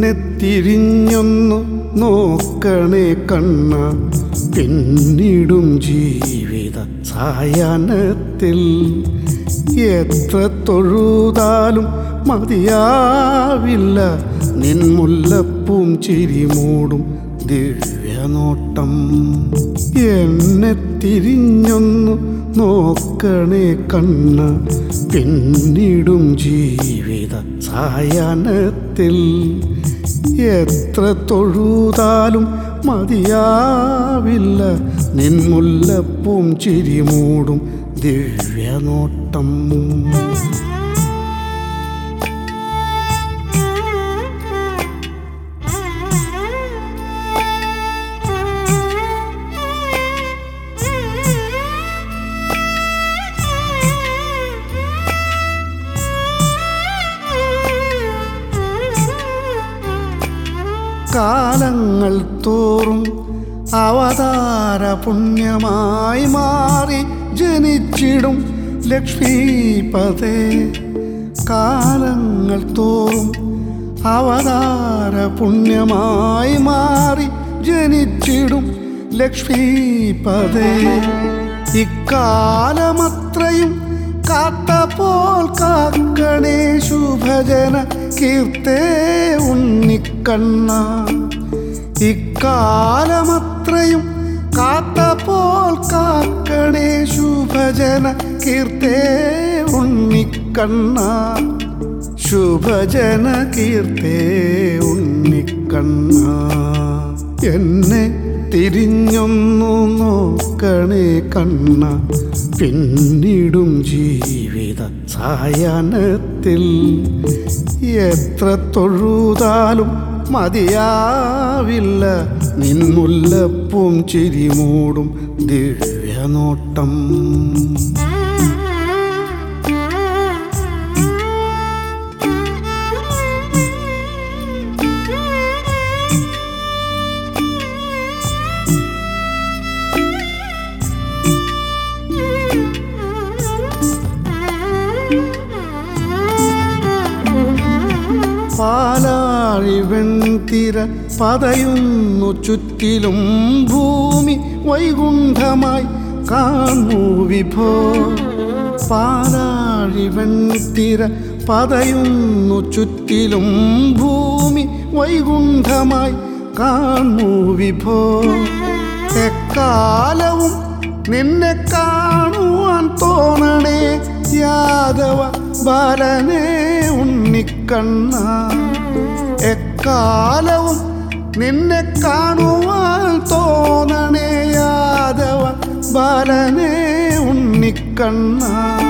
എന്നെ തിരിഞ്ഞൊന്നു നോക്കണേ കണ്ണ പിന്നിടും ജീവിത സായാഹ്നത്തിൽ എത്ര തൊഴുതാലും മതിയാവില്ല നിൻ മുല്ലപ്പൂം ചിരിമൂടും ദിവ്യനോട്ടം എന്നെ തിരിഞ്ഞൊന്നു നോക്കണേ കണ്ണ പിന്നിടും ജീവിത സായാഹ്നത്തിൽ എത്ര തൊഴുതാലും മതിയാവില്ല നിൻ മുല്ലപ്പൂം ചിരിമൂടും ദിവ്യനോട്ടം കാലങ്ങൾ തോറും അവതാര പുണ്യമായി മാറി ജനിച്ചിടും ലക്ഷ്മീപതേ കാലങ്ങൾ തോറും അവതാര പുണ്യമായി മാറി ജനിച്ചിടും ലക്ഷ്മീപതേ ഇക്കാലമത്രയും കാത്തപ്പോൾ കാക്കണേ ശുഭജന കീർത്തേ ഉണ്ണിക്കണ്ണ ഇക്കാലമത്രയും കാത്തപ്പോൾ കാക്കണേ ശുഭജന കീർത്തേ ഉണ്ണിക്കണ്ണ ശുഭജന കീർത്തേ ഉണ്ണിക്കണ്ണ എന്നെ തിരിഞ്ഞൊന്നു നോക്കണേ കണ്ണ പിന്നിടും ജീവിത സായാഹ്നത്തിൽ എത്ര തൊഴുതാലും മതിയാവില്ല നിൻ മുല്ലപ്പൂം ചിരിമൂടും ദിവ്യനോട്ടം പാലാഴി വെൺതിര പതയുന്നു ചുറ്റിലും ഭൂമി വൈകുണ്ഠമായി കാണൂ വിഭോ പാലാഴി വെൺതിര പതയുന്നു ചുറ്റിലും ഭൂമി വൈകുണ്ഠമായി കാണൂ വിഭോ എക്കാലവും നിന്നെ കാണുവാൻ തോന്നണേ യാദവ ബാലനേ ഉണ്ണിക്കണ്ണ എക്കാലവും നിന്നെ കാണുവാൻ തോന്നണേ യാദവ ബാലനേ ഉണ്ണിക്കണ്ണ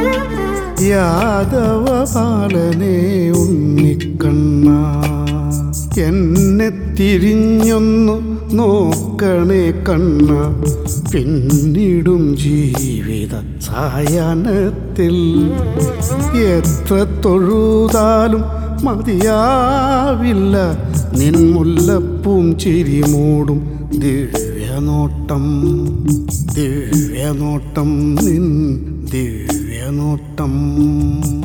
യാദവ ബാലനേ ഉണ്ണിക്കണ്ണ എന്നെ തിരിഞ്ഞൊന്നു നോക്കണേ കണ്ണ പിന്നിടും ജീവിത സായാഹ്നത്തിൽ എത്ര തൊഴുതാലും മതിയാവില്ല നിൻ മുല്ലപ്പൂം ചിരിമൂടും ദിവ്യനോട്ടം ദിവ്യനോട്ടം നിൻ ദിവ്യനോട്ടം